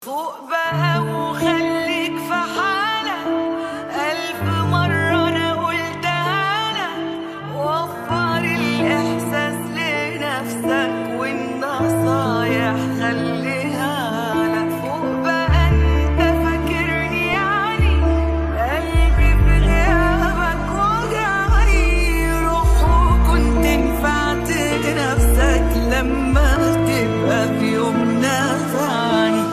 فوق بقى وخليك في حالك ألف مرة أنا قلتها لك وفر الإحساس لنفسك والنصايح خليها لك فوق بقى أنت فاكرني يعني قلبي في غيابك وجعني روح وكنت نفعت نفسك لما تبقى في يوم نفعني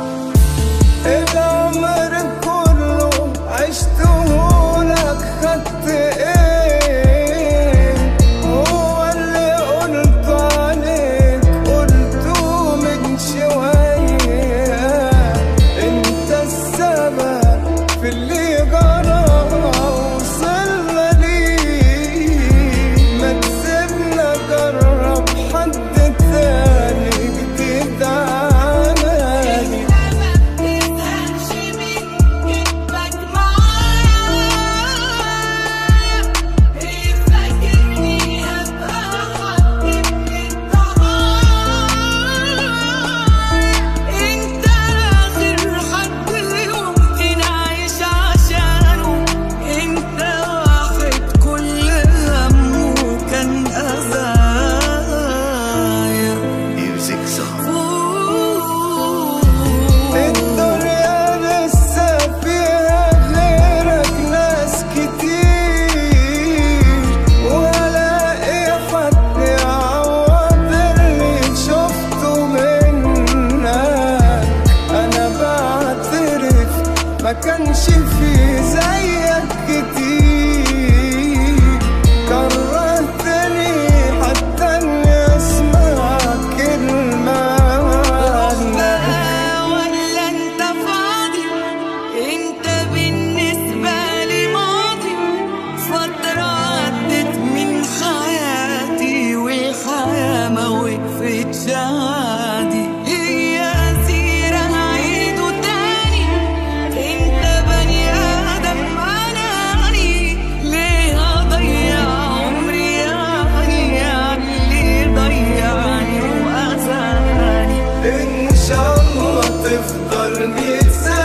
العمر كله عشته لك خدت ايه هو اللي قلت عليك قلته من شوية انت السبب في اللي جرى وصلنا ليه ما تسيبنا جرب حد تاني جديد علاني انت اخر حد ممكن اعيش عشانه انت واحد كل همه كان اذايا Music song. الدنيا لسه فيها غيرك ناس كتير وهلاقي حد يعوض اللي شفته منك انا بعترف ما كانش في زيك كتير كرهتني حتى اني اسمع كلمة عنك ولا انت فاضي انت بالنسبة لي ماضي فترة عدت من حياتي والحياة ما وقفتش عادي هي سيرة هعيده تاني انت بني ادم اناني ليه اضيع عمري يعني يعني ليه ضيعني واذاني إن شاء الله تفضل ميت سنة